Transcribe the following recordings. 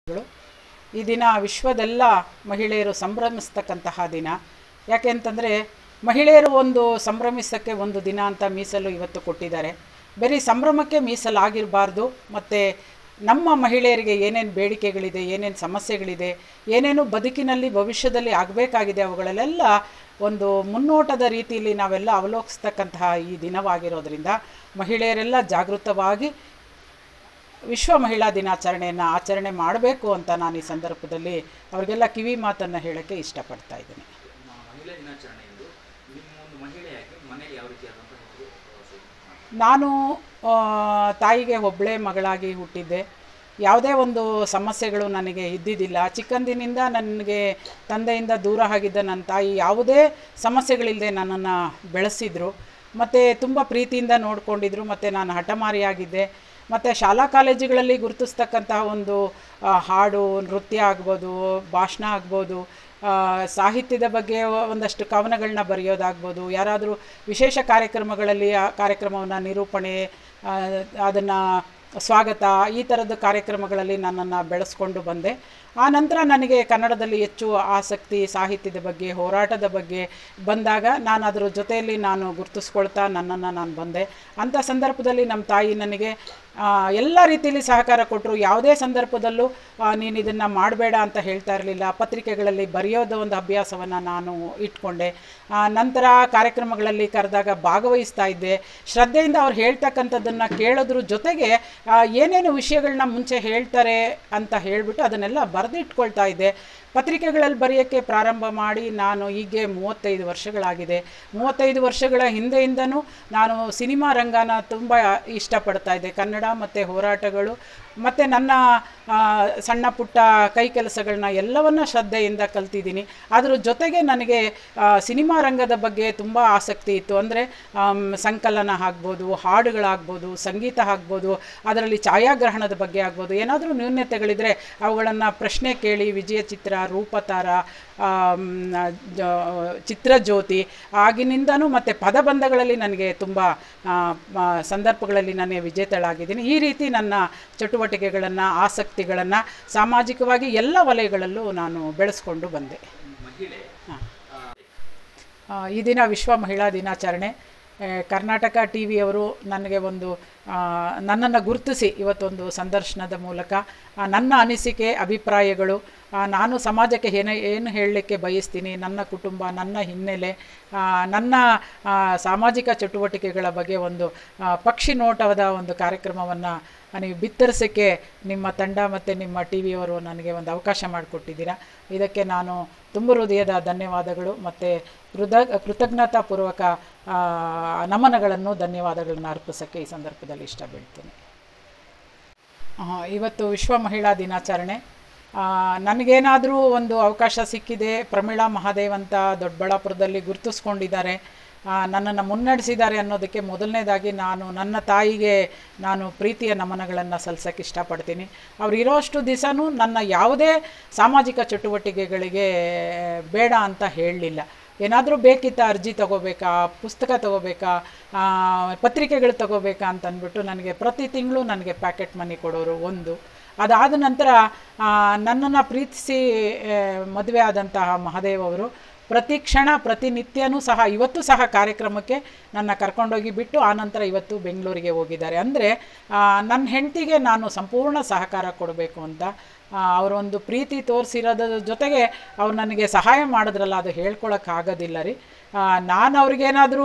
ಗಳು. ಈ ದಿನ ವಿಶ್ವದೆಲ್ಲ ಮಹಿಳೆಯರು ಸಂಭ್ರಮಿಸ್ತಕ್ಕಂತಹ ದಿನ ಯಾಕೆಂತಂದರೆ ಮಹಿಳೆಯರು ಒಂದು ಸಂಭ್ರಮಿಸೋಕ್ಕೆ ಒಂದು ದಿನ ಅಂತ ಮೀಸಲು ಇವತ್ತು ಕೊಟ್ಟಿದ್ದಾರೆ ಬರೀ ಸಂಭ್ರಮಕ್ಕೆ ಮೀಸಲಾಗಿರಬಾರ್ದು ಮತ್ತು ನಮ್ಮ ಮಹಿಳೆಯರಿಗೆ ಏನೇನು ಬೇಡಿಕೆಗಳಿದೆ ಏನೇನು ಸಮಸ್ಯೆಗಳಿದೆ ಏನೇನು ಬದುಕಿನಲ್ಲಿ ಭವಿಷ್ಯದಲ್ಲಿ ಆಗಬೇಕಾಗಿದೆ ಅವುಗಳಲ್ಲೆಲ್ಲ ಒಂದು ಮುನ್ನೋಟದ ರೀತಿಯಲ್ಲಿ ನಾವೆಲ್ಲ ಅವಲೋಕಿಸ್ತಕ್ಕಂತಹ ಈ ದಿನವಾಗಿರೋದ್ರಿಂದ ಮಹಿಳೆಯರೆಲ್ಲ ಜಾಗೃತವಾಗಿ ವಿಶ್ವ ಮಹಿಳಾ ದಿನಾಚರಣೆಯನ್ನು ಆಚರಣೆ ಮಾಡಬೇಕು ಅಂತ ನಾನು ಈ ಸಂದರ್ಭದಲ್ಲಿ ಅವರಿಗೆಲ್ಲ ಕಿವಿ ಮಾತನ್ನು ಹೇಳೋಕ್ಕೆ ಇಷ್ಟಪಡ್ತಾ ಇದ್ದೀನಿ ಮ- ಮಹಿಳಾ ದಿನಾಚರಣೆಯಂದು ನಿಮ್ಮ ಒಂದು ಮಹಿಳೆಯಾಗಿ ಮನೆಯಲ್ಲಿ ಯಾವ ರೀತಿಯಾದಂತಹ ಒಂದು ಆ, ಸ- ನಾನು ಆ, ತಾಯಿಗೆ ಒಬ್ಬಳೇ ಮಗಳಾಗಿ ಹುಟ್ಟಿದ್ದೆ ಯಾವುದೇ ಒಂದು ಸಮಸ್ಯೆಗಳು ನನಗೆ ಇದ್ದಿದ್ದಿಲ್ಲ ಚಿಕ್ಕಂದಿನಿಂದ ನನಗೆ ತಂದೆಯಿಂದ ದೂರ ಆಗಿದ್ದ ನನ್ನ ತಾಯಿ ಯಾವುದೇ ಸಮಸ್ಯೆಗಳಿಲ್ಲದೆ ನನ್ನನ್ನು ಬೆಳೆಸಿದ್ರು ಮತ್ತು ತುಂಬ ಪ್ರೀತಿಯಿಂದ ನೋಡಿಕೊಂಡಿದ್ರು ಮತ್ತು ನಾನು ಹಠಮಾರಿಯಾಗಿದ್ದೆ ಮತ್ತು ಶಾಲಾ ಕಾಲೇಜುಗಳಲ್ಲಿ ಗುರುತಿಸ್ತಕ್ಕಂತಹ ಒಂದು ಆ, ಹಾಡು ನೃತ್ಯ ಆಗ್ಬೋದು ಭಾಷಣ ಆಗ್ಬೋದು ಆ, ಸಾಹಿತ್ಯದ ಬಗ್ಗೆ ಒಂದಷ್ಟು ಕವನಗಳನ್ನ ಬರೆಯೋದಾಗ್ಬೋದು ಯಾರಾದರೂ ವಿಶೇಷ ಕಾರ್ಯಕ್ರಮಗಳಲ್ಲಿ ಆ ಕಾರ್ಯಕ್ರಮವನ್ನು ನಿರೂಪಣೆ ಅದನ್ನು ಸ್ವಾಗತ ಈ ಥರದ ಕಾರ್ಯಕ್ರಮಗಳಲ್ಲಿ ನನ್ನನ್ನು ಬೆಳೆಸ್ಕೊಂಡು ಬಂದೆ ಆ ನಂತರ ನನಗೆ ಕನ್ನಡದಲ್ಲಿ ಹೆಚ್ಚು ಆಸಕ್ತಿ ಸಾಹಿತ್ಯದ ಬಗ್ಗೆ ಹೋರಾಟದ ಬಗ್ಗೆ ಬಂದಾಗ ನಾನು ಅದರ ಜೊತೆಯಲ್ಲಿ ನಾನು ಗುರುತಿಸ್ಕೊಳ್ತಾ ನನ್ನನ್ನು ನಾನು ಬಂದೆ ಅಂಥ ಸಂದರ್ಭದಲ್ಲಿ ನಮ್ಮ ತಾಯಿ ನನಗೆ ಆ, ಎಲ್ಲ ರೀತಿಯಲ್ಲಿ ಸಹಕಾರ ಕೊಟ್ಟರು ಯಾವುದೇ ಸಂದರ್ಭದಲ್ಲೂ ಆ, ನೀನು ಇದನ್ನು ಮಾಡಬೇಡ ಅಂತ ಹೇಳ್ತಾ ಇರಲಿಲ್ಲ ಪತ್ರಿಕೆಗಳಲ್ಲಿ ಬರೆಯೋದು ಒಂದು ಅಭ್ಯಾಸವನ್ನು ನಾನು ಇಟ್ಕೊಂಡೆ ಆ, ನಂತರ ಕಾರ್ಯಕ್ರಮಗಳಲ್ಲಿ ಕರೆದಾಗ ಭಾಗವಹಿಸ್ತಾ ಇದ್ದೆ ಶ್ರದ್ಧೆಯಿಂದ ಅವ್ರು ಹೇಳ್ತಕ್ಕಂಥದ್ದನ್ನು ಕೇಳೋದ್ರ ಜೊತೆಗೆ ಆ, ಏನೇನು ವಿಷಯಗಳನ್ನ ಮುಂಚೆ ಹೇಳ್ತಾರೆ ಅಂತ ಹೇಳಿಬಿಟ್ಟು ಅದನ್ನೆಲ್ಲ ಬರೆದಿಟ್ಕೊಳ್ತಾ ಇದ್ದೆ ಪತ್ರಿಕೆಗಳಲ್ಲಿ ಬರೆಯೋಕ್ಕೆ ಪ್ರಾರಂಭ ಮಾಡಿ ನಾನು ಹೀಗೆ ಮೂವತ್ತೈದು ವರ್ಷಗಳಾಗಿದೆ ಮೂವತ್ತೈದು ವರ್ಷಗಳ ಹಿಂದೆಯಿಂದನೂ ನಾನು ಸಿನಿಮಾ ರಂಗನ ತುಂಬ ಇಷ್ಟಪಡ್ತಾ ಇದ್ದೆ ಕನ್ನಡ ಮತ್ತು ಹೋರಾಟಗಳು ಮತ್ತು ನನ್ನ ಆ, ಸಣ್ಣ ಪುಟ್ಟ ಕೈ ಕೆಲಸಗಳನ್ನ ಎಲ್ಲವನ್ನ ಶ್ರದ್ಧೆಯಿಂದ ಕಲ್ತಿದ್ದೀನಿ ಅದ್ರ ಜೊತೆಗೆ ನನಗೆ ಆ, ಸಿನಿಮಾ ರಂಗದ ಬಗ್ಗೆ ತುಂಬ ಆಸಕ್ತಿ ಇತ್ತು ಅಂದರೆ ಸಂಕಲನ ಆಗ್ಬೋದು ಹಾಡುಗಳಾಗ್ಬೋದು ಸಂಗೀತ ಆಗ್ಬೋದು ಅದರಲ್ಲಿ ಛಾಯಾಗ್ರಹಣದ ಬಗ್ಗೆ ಆಗ್ಬೋದು ಏನಾದರೂ ನ್ಯೂನ್ಯತೆಗಳಿದ್ರೆ ಅವುಗಳನ್ನು ಪ್ರಶ್ನೆ ಕೇಳಿ ವಿಜಯ ಚಿತ್ರ ರೂಪತಾರ ಆಮ್, ಜ- ಚಿತ್ರಜ್ಯೋತಿ ಆಗಿನಿಂದನೂ ಮತ್ತು ಪದಬಂಧಗಳಲ್ಲಿ ನನಗೆ ತುಂಬ ಆ, ಮ- ಸಂದರ್ಭಗಳಲ್ಲಿ ನಾನು ವಿಜೇತಳಾಗಿದ್ದೀನಿ ಈ ರೀತಿ ನನ್ನ ಚಟುವಟಿಕೆಗಳನ್ನು ಆಸಕ್ತಿಗಳನ್ನು ಸಾಮಾಜಿಕವಾಗಿ ಎಲ್ಲ ವಲಯಗಳಲ್ಲೂ ನಾನು ಬೆಳೆಸ್ಕೊಂಡು ಬಂದೆ ಮಹಿಳೆ ಹಾಂ ಆ, ಆ, ಈ ದಿನ ವಿಶ್ವ ಮಹಿಳಾ ದಿನಾಚರಣೆ ಆ, ಕರ್ನಾಟಕ ಟಿ ವಿಯವರು ನನಗೆ ಒಂದು ನನ್ನನ್ನು ಗುರುತಿಸಿ ಇವತ್ತೊಂದು ಸಂದರ್ಶನದ ಮೂಲಕ ಆ, ನನ್ನ ಅನಿಸಿಕೆ ಅಭಿಪ್ರಾಯಗಳು ಆ, ನಾನು ಸಮಾಜಕ್ಕೆ ಏನೇ ಏನು ಹೇಳಲಿಕ್ಕೆ ಬಯಸ್ತೀನಿ ನನ್ನ ಕುಟುಂಬ ನನ್ನ ಹಿನ್ನೆಲೆ ಆ, ನನ್ನ ಆ, ಸಾಮಾಜಿಕ ಚಟುವಟಿಕೆಗಳ ಬಗ್ಗೆ ಒಂದು ಆ, ಪಕ್ಷಿ ನೋಟದ ಒಂದು ಕಾರ್ಯಕ್ರಮವನ್ನು ನೀವು ಬಿತ್ತರಿಸೋಕ್ಕೆ ನಿಮ್ಮ ತಂಡ ಮತ್ತು ನಿಮ್ಮ ಟಿ ವಿಯವರು ನನಗೆ ಒಂದು ಅವಕಾಶ ಮಾಡಿಕೊಟ್ಟಿದ್ದೀರಾ ಇದಕ್ಕೆ ನಾನು ತುಂಬ ಹೃದಯದ ಧನ್ಯವಾದಗಳು ಮತ್ತು ಕೃತ ಕೃತಜ್ಞತಾಪೂರ್ವಕ ಆ, ನಮನಗಳನ್ನು ಧನ್ಯವಾದಗಳನ್ನು ಅರ್ಪಿಸೋಕ್ಕೆ ಈ ಸಂದರ್ಭದಲ್ಲಿ ಇಷ್ಟ ಬೀಳ್ತೀನಿ ಆ, ಇವತ್ತು ವಿಶ್ವ ಮಹಿಳಾ ದಿನಾಚರಣೆ ಆ, ನನಗೇನಾದರೂ ಒಂದು ಅವಕಾಶ ಸಿಕ್ಕಿದೆ ಪ್ರಮೀಳಾ ಮಹಾದೇವ್ ಅಂತ ದೊಡ್ಡಬಳ್ಳಾಪುರದಲ್ಲಿ ಗುರುತಿಸ್ಕೊಂಡಿದ್ದಾರೆ ನನ್ನನ್ನು ಮುನ್ನಡೆಸಿದ್ದಾರೆ ಅನ್ನೋದಕ್ಕೆ ಮೊದಲನೇದಾಗಿ ನಾನು ನನ್ನ ತಾಯಿಗೆ ನಾನು ಪ್ರೀತಿಯ ನಮನಗಳನ್ನು ಸಲ್ಲಿಸೋಕ್ಕೆ ಇಷ್ಟಪಡ್ತೀನಿ ಅವ್ರು ಇರೋಷ್ಟು ದಿವಸನೂ ನನ್ನ ಯಾವುದೇ ಸಾಮಾಜಿಕ ಚಟುವಟಿಕೆಗಳಿಗೆ ಬೇಡ ಅಂತ ಹೇಳಲಿಲ್ಲ ಏನಾದರೂ ಬೇಕಿತ್ತ ಅರ್ಜಿ ತಗೋಬೇಕಾ ಪುಸ್ತಕ ತಗೋಬೇಕಾ ಆ, ಪತ್ರಿಕೆಗಳು ತಗೋಬೇಕಾ ಅಂತ ಅಂದ್ಬಿಟ್ಟು ನನಗೆ ಪ್ರತಿ ತಿಂಗಳು ನನಗೆ ಪ್ಯಾಕೆಟ್ ಮನಿ ಕೊಡೋರು ಒಂದು ಅದಾದ ನಂತರ ನನ್ನನ್ನು ಪ್ರೀತಿಸಿ ಮದುವೆ ಆದಂತಹ ಮಹಾದೇವ್ ಅವರು ಪ್ರತಿ ಕ್ಷಣ ಪ್ರತಿನಿತ್ಯನೂ ಸಹ ಇವತ್ತು ಸಹ ಕಾರ್ಯಕ್ರಮಕ್ಕೆ ನನ್ನ ಕರ್ಕೊಂಡೋಗಿ ಬಿಟ್ಟು ಆನಂತರ ಇವತ್ತು ಬೆಂಗಳೂರಿಗೆ ಹೋಗಿದ್ದಾರೆ ಅಂದರೆ ನನ್ನ ಹೆಂಡತಿಗೆ ನಾನು ಸಂಪೂರ್ಣ ಸಹಕಾರ ಕೊಡಬೇಕು ಅಂತ ಆ, ಅವರೊಂದು ಪ್ರೀತಿ ತೋರಿಸಿರೋದ್ರ ಜೊತೆಗೆ ಅವ್ರು ನನಗೆ ಸಹಾಯ ಮಾಡಿದ್ರಲ್ಲ ಅದು ಹೇಳ್ಕೊಳಕ್ಕಾಗೋದಿಲ್ಲ ರೀ ಆ, ನಾನು ಅವ್ರಿಗೇನಾದರೂ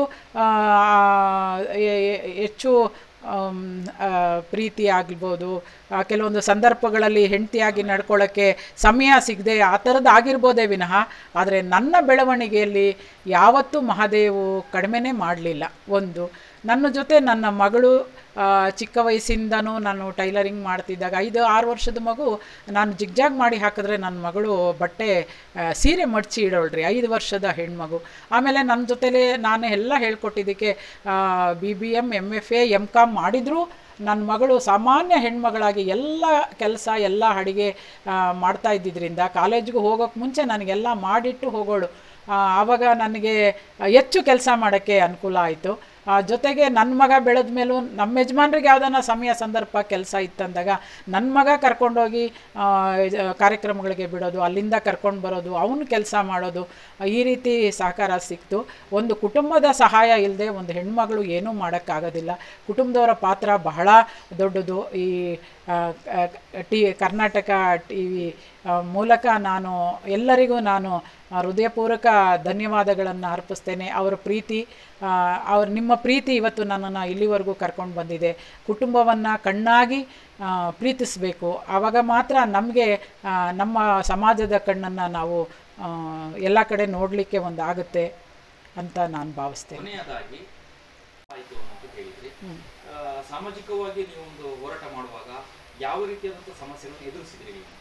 ಹೆಚ್ಚು ಆಮ್, ಆ, ಪ್ರೀತಿ ಆಗ್ಬೋದು ಆ, ಕೆಲವೊಂದು ಸಂದರ್ಭಗಳಲ್ಲಿ ಹೆಂಡತಿಯಾಗಿ ನಡ್ಕೊಳ್ಳೋಕ್ಕೆ ಸಮಯ ಸಿಗದೆ ಆ ಥರದ್ದು ಆಗಿರ್ಬೋದೇ ವಿನಃ ಆದರೆ ನನ್ನ ಬೆಳವಣಿಗೆಯಲ್ಲಿ ಯಾವತ್ತೂ ಮಹಾದೇವು ಕಡಿಮೆನೇ ಮಾಡಲಿಲ್ಲ ಒಂದು ನನ್ನ ಜೊತೆ ನನ್ನ ಮಗಳು ಆ, ಚಿಕ್ಕ ವಯಸ್ಸಿಂದನೂ ನಾನು ಟೈಲರಿಂಗ್ ಮಾಡ್ತಿದ್ದಾಗ ಐದು ಆರು ವರ್ಷದ ಮಗು ನಾನು ಜಿಗ್ಜಾಗ್ ಮಾಡಿ ಹಾಕಿದ್ರೆ ನನ್ನ ಮಗಳು ಬಟ್ಟೆ ಆ, ಸೀರೆ ಮಡಚಿ ಇಡೋಳ್ರಿ ಐದು ವರ್ಷದ ಹೆಣ್ಮಗು ಆಮೇಲೆ ನನ್ನ ಜೊತೆಲೇ ನಾನು ಎಲ್ಲ ಹೇಳ್ಕೊಟ್ಟಿದ್ದಕ್ಕೆ B B M M F A M com ಮಾಡಿದರೂ ನನ್ನ ಮಗಳು ಸಾಮಾನ್ಯ ಹೆಣ್ಮಗಳಾಗಿ ಎಲ್ಲ ಕೆಲಸ ಎಲ್ಲ ಅಡುಗೆ ಮಾಡ್ತಾ ಇದ್ದಿದ್ದರಿಂದ ಕಾಲೇಜಿಗೆ ಹೋಗೋಕ್ಕೆ ಮುಂಚೆ ನನಗೆಲ್ಲ ಮಾಡಿಟ್ಟು ಹೋಗೋಳು ಆ, ಆವಾಗ ನನಗೆ ಹೆಚ್ಚು ಕೆಲಸ ಮಾಡೋಕ್ಕೆ ಅನುಕೂಲ ಆಯಿತು ಆ, ಜೊತೆಗೆ ನನ್ನ ಮಗ ಬೆಳೆದ ಮೇಲೂ ನಮ್ಮ ಯಜಮಾನ್ರಿಗೆ ಯಾವ್ದಾನ ಸಮಯ ಸಂದರ್ಭ ಕೆಲಸ ಇತ್ತಂದಾಗ ನನ್ನ ಮಗ ಕರ್ಕೊಂಡೋಗಿ ಆ, ಜ- ಕಾರ್ಯಕ್ರಮಗಳಿಗೆ ಬಿಡೋದು ಅಲ್ಲಿಂದ ಕರ್ಕೊಂಡು ಬರೋದು ಅವನು ಕೆಲಸ ಮಾಡೋದು ಈ ರೀತಿ ಸಹಕಾರ ಸಿಕ್ತು ಒಂದು ಕುಟುಂಬದ ಸಹಾಯ ಇಲ್ಲದೆ ಒಂದು ಹೆಣ್ಮಗಳು ಏನೂ ಮಾಡೋಕ್ಕಾಗೋದಿಲ್ಲ ಕುಟುಂಬದವರ ಪಾತ್ರ ಬಹಳ ದೊಡ್ಡದು ಈ ಆ, ಕ- ಟಿ ಕರ್ನಾಟಕ ಟಿ ವಿ ಮೂಲಕ ನಾನು ಎಲ್ಲರಿಗೂ ನಾನು ಆ, ಹೃದಯಪೂರ್ವಕ ಧನ್ಯವಾದಗಳನ್ನು ಅರ್ಪಿಸ್ತೇನೆ ಅವರ ಪ್ರೀತಿ ಆ, ಅವ್ರ ನಿಮ್ಮ ಪ್ರೀತಿ ಇವತ್ತು ನನ್ನನ್ನು ಇಲ್ಲಿವರೆಗೂ ಕರ್ಕೊಂಡು ಬಂದಿದೆ ಕುಟುಂಬವನ್ನು ಕಣ್ಣಾಗಿ ಆ, ಪ್ರೀತಿಸಬೇಕು ಆವಾಗ ಮಾತ್ರ ನಮಗೆ ನಮ್ಮ ಸಮಾಜದ ಕಣ್ಣನ್ನು ನಾವು ಆ, ಎಲ್ಲ ಕಡೆ ನೋಡಲಿಕ್ಕೆ ಒಂದು ಆಗುತ್ತೆ ಅಂತ ನಾನು ಭಾವಿಸ್ತೇನೆ ಕೊನೆಯದಾಗಿ ಆಯಿತು ಅಂತ ಹೇಳಿದ್ರಿ ಆ, ಸಾಮಾಜಿಕವಾಗಿ ನೀವು ಒಂದು ಹೋರಾಟ ಮಾಡುವಾಗ ಯಾವ ರೀತಿಯಾದಂಥ ಸಮಸ್ಯೆಗಳನ್ನು ಎದುರಿಸಿದ್ರಿ ನೀವು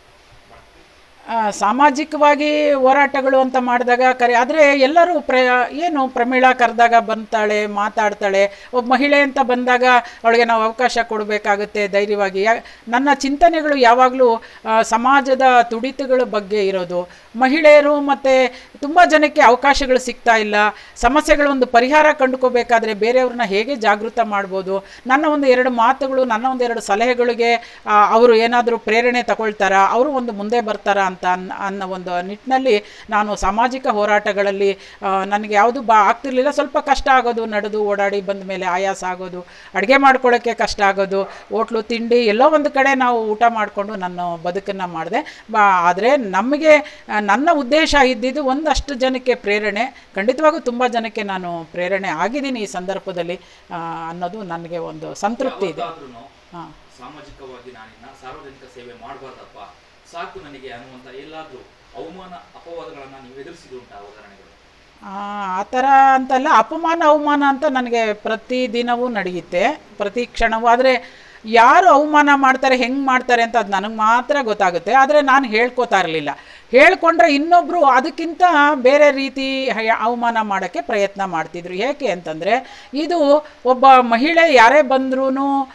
ಆ, ಸಾಮಾಜಿಕವಾಗಿ ಹೋರಾಟಗಳು ಅಂತ ಮಾಡಿದಾಗ ಕರೆ ಆದರೆ ಎಲ್ಲರೂ ಪ್ರ ಏನು ಪ್ರಮೀಳಾ ಕರೆದಾಗ ಬಂತಾಳೆ ಮಾತಾಡ್ತಾಳೆ ಒಬ್ಬ ಮಹಿಳೆ ಅಂತ ಬಂದಾಗ ಅವಳಿಗೆ ನಾವು ಅವಕಾಶ ಕೊಡಬೇಕಾಗುತ್ತೆ ಧೈರ್ಯವಾಗಿ ಯಾ ನನ್ನ ಚಿಂತನೆಗಳು ಯಾವಾಗಲೂ ಆ, ಸಮಾಜದ ತುಡಿತಗಳ ಬಗ್ಗೆ ಇರೋದು ಮಹಿಳೆಯರು ಮತ್ತು ತುಂಬ ಜನಕ್ಕೆ ಅವಕಾಶಗಳು ಸಿಗ್ತಾ ಇಲ್ಲ ಸಮಸ್ಯೆಗಳ ಒಂದು ಪರಿಹಾರ ಕಂಡುಕೋಬೇಕಾದ್ರೆ ಬೇರೆಯವ್ರನ್ನ ಹೇಗೆ ಜಾಗೃತ ಮಾಡ್ಬೋದು ನನ್ನ ಒಂದು ಎರಡು ಮಾತುಗಳು ನನ್ನ ಒಂದು ಎರಡು ಸಲಹೆಗಳಿಗೆ ಆ, ಅವರು ಏನಾದರೂ ಪ್ರೇರಣೆ ತಗೊಳ್ತಾರಾ ಅವರು ಒಂದು ಮುಂದೆ ಬರ್ತಾರಾ ಅಂತ ಅನ್ ಅನ್ನೋ ಒಂದು ನಿಟ್ಟಿನಲ್ಲಿ ನಾನು ಸಾಮಾಜಿಕ ಹೋರಾಟಗಳಲ್ಲಿ ಆ, ನನಗೆ ಯಾವುದು ಬಾ ಆಗ್ತಿರ್ಲಿಲ್ಲ ಸ್ವಲ್ಪ ಕಷ್ಟ ಆಗೋದು ನಡೆದು ಓಡಾಡಿ ಬಂದ ಮೇಲೆ ಆಯಾಸ ಆಗೋದು ಅಡುಗೆ ಮಾಡ್ಕೊಳ್ಳೋಕ್ಕೆ ಕಷ್ಟ ಆಗೋದು ಹೋಟ್ಲು ತಿಂಡಿ ಎಲ್ಲೋ ಒಂದು ಕಡೆ ನಾವು ಊಟ ಮಾಡಿಕೊಂಡು ನನ್ನ ಬದುಕನ್ನು ಮಾಡಿದೆ ಬಾ ಆದರೆ ನಮಗೆ ಆ, ನನ್ನ ಉದ್ದೇಶ ಇದ್ದಿದ್ದು ಒಂದಷ್ಟು ಜನಕ್ಕೆ ಪ್ರೇರಣೆ ಖಂಡಿತವಾಗೂ ತುಂಬ ಜನಕ್ಕೆ ನಾನು ಪ್ರೇರಣೆ ಆಗಿದ್ದೀನಿ ಈ ಸಂದರ್ಭದಲ್ಲಿ ಆ, ಅನ್ನೋದು ನನಗೆ ಒಂದು ಸಂತೃಪ್ತಿ ಇದೆ ಯಾವತ್ತಾದ್ರೂ ಹಾಂ ಸಾಮಾಜಿಕವಾಗಿ ನಾನಿನ್ನ ಸಾರ್ವಜನಿಕ ಸೇವೆ ಮಾಡಬಾರ್ದಪ್ಪ ಸಾಕು ನನಗೆ ಅನ್ನುವಂಥ ಎಲ್ಲಾದರೂ ಅವಮಾನ ಅಪವಾದಗಳನ್ನು ನೀವು ಎದುರಿಸಿದುಂಟಾ ಉದಾಹರಣೆಗಳು ಆ ಆ ಥರ ಅಂತಲ್ಲ ಅಪಮಾನ ಅವಮಾನ ಅಂತ ನನಗೆ ಪ್ರತಿ ದಿನವೂ ನಡೆಯುತ್ತೆ ಪ್ರತಿ ಕ್ಷಣವೂ ಆದರೆ ಯಾರು ಅವಮಾನ ಮಾಡ್ತಾರೆ ಹೆಂಗೆ ಮಾಡ್ತಾರೆ ಅಂತ ಅದು ನನಗೆ ಮಾತ್ರ ಗೊತ್ತಾಗುತ್ತೆ ಆದರೆ ನಾನು ಹೇಳ್ಕೊತಾ ಇರಲಿಲ್ಲ ಹೇಳ್ಕೊಂಡ್ರೆ ಇನ್ನೊಬ್ಬರು ಅದಕ್ಕಿಂತ ಬೇರೆ ರೀತಿ ಹಯ- ಅವಮಾನ ಮಾಡೋಕ್ಕೆ ಪ್ರಯತ್ನ ಮಾಡ್ತಿದ್ರು ಏಕೆ ಅಂತಂದರೆ ಇದು ಒಬ್ಬ ಮಹಿಳೆ ಯಾರೇ ಬಂದ್ರೂ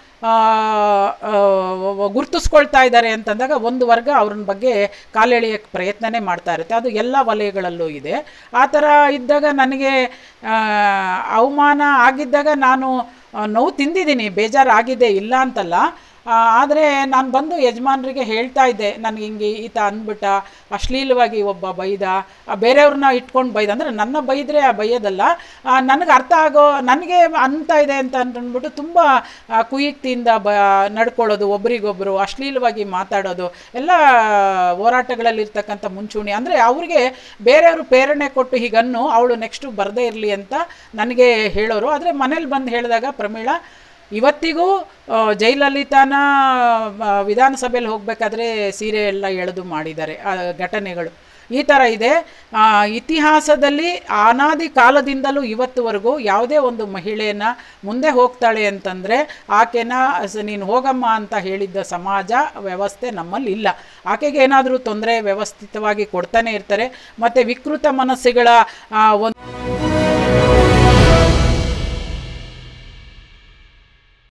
ಗುರ್ತಿಸ್ಕೊಳ್ತಾ ಇದ್ದಾರೆ ಅಂತಂದಾಗ ಒಂದು ವರ್ಗ ಅವ್ರನ್ನ ಬಗ್ಗೆ ಕಾಲೆಳೆಯೋಕ್ಕೆ ಪ್ರಯತ್ನನೇ ಮಾಡ್ತಾ ಇರುತ್ತೆ ಅದು ಎಲ್ಲ ವಲಯಗಳಲ್ಲೂ ಇದೆ ಆ ಥರ ಇದ್ದಾಗ ನನಗೆ ಆ, ಅವಮಾನ ಆಗಿದ್ದಾಗ ನಾನು ಆ, ನೋವು ತಿಂದಿದ್ದೀನಿ ಬೇಜಾರಾಗಿದೆ ಇಲ್ಲ ಅಂತಲ್ಲ ಆದರೆ ನಾನು ಬಂದು ಯಜಮಾನರಿಗೆ ಹೇಳ್ತಾ ಇದ್ದೆ ನನಗೆ ಹಿಂಗೆ ಈತ ಅಂದ್ಬಿಟ್ಟ ಅಶ್ಲೀಲವಾಗಿ ಒಬ್ಬ ಬೈದ ಆ, ಬೇರೆಯವ್ರನ್ನ ಇಟ್ಕೊಂಡು ಬೈದ ಅಂದರೆ ನನ್ನ ಬೈದರೆ ಆ ಬೈಯೋದಲ್ಲ ನನಗೆ ಅರ್ಥ ಆಗೋ ನನಗೆ ಅಂತ ಇದೆ ಅಂತ ಅಂದ್ಬಿಟ್ಟು ತುಂಬ ಆ, ಕುಯುಕ್ತಿಯಿಂದ ಬ ನಡ್ಕೊಳ್ಳೋದು ಒಬ್ರಿಗೊಬ್ಬರು ಅಶ್ಲೀಲವಾಗಿ ಮಾತಾಡೋದು ಎಲ್ಲ ಹೋರಾಟಗಳಲ್ಲಿರ್ತಕ್ಕಂಥ ಮುಂಚೂಣಿ ಅಂದರೆ ಅವ್ರಿಗೆ ಬೇರೆಯವರು ಪ್ರೇರಣೆ ಕೊಟ್ಟು ಹೀಗನ್ನು ಅವಳು ನೆಕ್ಸ್ಟು ಬರದೇ ಇರಲಿ ಅಂತ ನನಗೆ ಹೇಳೋರು ಆದರೆ ಮನೇಲಿ ಬಂದು ಹೇಳಿದಾಗ ಪ್ರಮೀಳಾ ಇವತ್ತಿಗೂ ಆ, ಜಯಲಲಿತಾನ ಆ, ವಿಧಾನಸಭೆಯಲ್ಲಿ ಹೋಗಬೇಕಾದ್ರೆ ಸೀರೆ ಎಲ್ಲ ಎಳೆದು ಮಾಡಿದ್ದಾರೆ ಆ ಘಟನೆಗಳು ಈ ಥರ ಇದೆ ಆ, ಇತಿಹಾಸದಲ್ಲಿ ಅನಾದಿ ಕಾಲದಿಂದಲೂ ಇವತ್ತುವರೆಗೂ ಯಾವುದೇ ಒಂದು ಮಹಿಳೆಯನ್ನ ಮುಂದೆ ಹೋಗ್ತಾಳೆ ಅಂತಂದರೆ ಆಕೆನ ಸ- ನೀನು ಹೋಗಮ್ಮ ಅಂತ ಹೇಳಿದ್ದ ಸಮಾಜ ವ್ಯವಸ್ಥೆ ನಮ್ಮಲ್ಲಿ ಇಲ್ಲ ಆಕೆಗೆ ಏನಾದರೂ ತೊಂದರೆ ವ್ಯವಸ್ಥಿತವಾಗಿ ಕೊಡ್ತಾನೆ ಇರ್ತಾರೆ ಮತ್ತು ವಿಕೃತ ಮನಸ್ಸುಗಳ ಆ, ಒಂದು